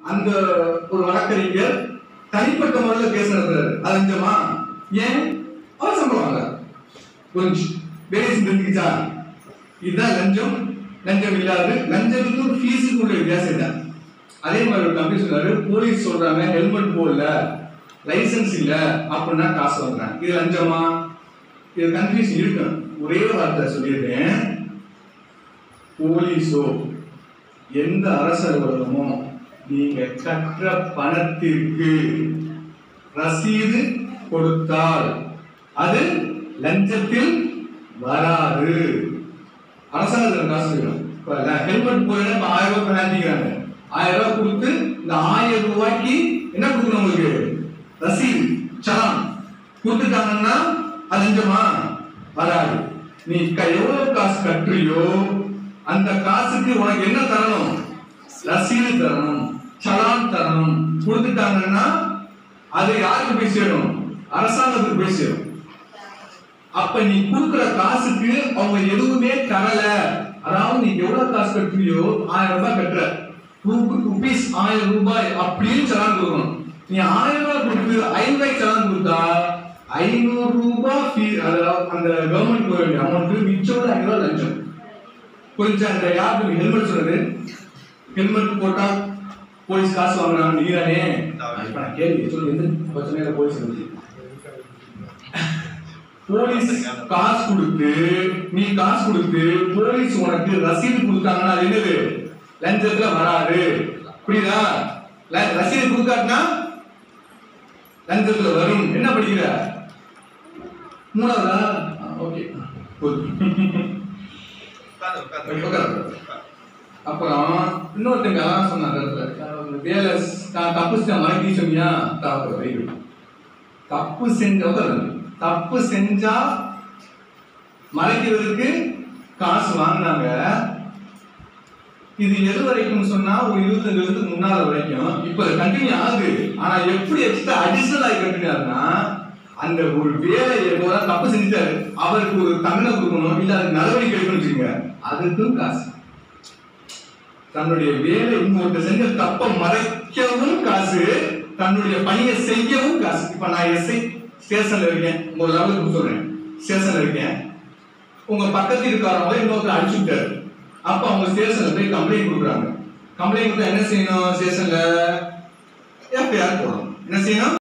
அந்த ஒரு வழக்கறிஞர் தனிப்பட்ட முறையில் கேஸ் நடத்துறாரு அது லஞ்சமா ஏன் அவர் சம்பளம் வாங்க கொஞ்சம் வேலை செஞ்சிருந்துச்சா இதுதான் லஞ்சம் லஞ்சம் இல்லாது லஞ்சத்துக்கும் ஃபீஸுக்கு உள்ள வித்தியாசம் தான் அதே மாதிரி ஒரு கம்பெனி சொன்னாரு போலீஸ் சொல்றாங்க ஹெல்மெட் போடல லைசென்ஸ் இல்ல அப்படின்னா காசு வாங்குறாங்க இது லஞ்சமா இது கன்ஃபியூஷன் இருக்கும் ஒரே வார்த்தை சொல்லியிருக்கேன் போலீஸோ எந்த அரசு அலுவலகமோ நீங்க கற்ற பணத்திற்கு ரசீது கொடுத்தால் அது லஞ்சத்தில் வராது அரசாங்கத்தில் காசு வேணும் இப்போ ஹெல்மெட் போயிட இப்போ ஆயிரம் ரூபாய் பெனால்ட்டிங்கிறாங்க ஆயிரம் ரூபாய் கொடுத்து இந்த ஆயிரம் ரூபாய்க்கு என்ன கொடுக்கணும் உங்களுக்கு ரசீது சலாம் கொடுத்துட்டாங்கன்னா அது லஞ்சமா வராது நீ க- எவ்வளவு காசு கட்டுறியோ அந்த காசுக்கு உனக்கு என்ன தரணும் ரசீது தரணும் சலான் தரணும் கொடுத்துட்டாங்கன்னா அது யாருக்கு போய் சேரும் அரசாங்கத்துக்கு போய் சேரும் அப்ப நீ கொடுக்குற காசுக்கு அவங்க எதுவுமே தரல அதாவது நீ எவ்வளவு காசு கட்டுறியோ ஆயிரம் ரூபாய் கட்டுற ருபீஸ் ஆயிரம் ரூபாய் அப்படின்னு சலான் கொடுக்கணும் நீ ஆயிரம் ரூபாய் கொடுத்து ஐநூறு ரூபாய் சலான் கொடுத்தா ஐநூறு ரூபாய் ஃபீ அதாவது அந்த கவர்மெண்ட் போக வேண்டிய அமௌண்ட் மிச்சம் ஐநூறு ரூபாய் லஞ்சம் கொஞ்சம் அந்த யாருக்கு ஹெல்மெட் சொல்றது ஹெல்மெட் போட்டா போலீஸ் காசு வாங்குறாங்க நீதானே இப்ப நான் கேள்வி சொல்லு எந்த பிரச்சனையில போலீஸ் இருந்துச்சு போலீஸ் காசு கொடுத்து நீ காசு கொடுத்து போலீஸ் உனக்கு ரசீது கொடுத்தாங்கன்னா அது என்னது லஞ்சத்துல வராது புரியுதா ல- ரசீது கொடுக்காட்டினா லஞ்சத்துல வரும் என்ன படிக்கிற மூணாவதா ஓகே அப்புறம் இன்னொருத்தங்க அதான் சொன்னாங்க அதுல. அவங்க வேலை நான் தப்பு செஞ்ச மறைக்கி சொன்னியா தப்பு ரைட் தப்பு செஞ்ச உட்காருங்க. தப்பு செஞ்சா மறைக்கிறதுக்கு காசு வாங்கினாங்க இது எது வரைக்கும் சொன்னா ஒரு இருபத்தஞ்சு வருஷத்துக்கு முன்னால வரைக்கும் இப்ப கண்டினியூ ஆகுது ஆனா எப்படி எக்ஸ்ட்ரா அடிஷனல் ஆகி கண்டினியூ ஆகுதுன்னா அந்த ஒரு வேலை எப்போதா தப்பு செஞ்சுட்டாரு அவருக்கு ஒரு தண்டனை கொடுக்கணும் இல்ல அதுக்கு நடவடிக்கை எடுக்கணும் வச்சுக்கோங்க அதுக்கும் காசு தன்னுடைய வேலை இன்னொருத்தர் செஞ்ச தப்ப மறைக்கவும் காசு தன்னுடைய பணியை செய்யவும் காசு இப்ப நான் எஸ்ஐ ஸ்டேஷன்ல இருக்கேன் உங்க லெவலுக்கு சொல்றேன் ஸ்டேஷன்ல இருக்கேன் உங்க பக்கத்தில் இருக்கிறவங்க இன்னொருத்தர் அடிச்சு விட்டாரு அப்ப அவங்க ஸ்டேஷன்ல போய் கம்ப்ளைண்ட் கொடுக்குறாங்க கம்ப்ளைண்ட் கொடுத்தா என்ன செய்யணும் ஸ்டேஷன்ல எஃப்ஐஆர் போடணும் என்ன செய்யணும்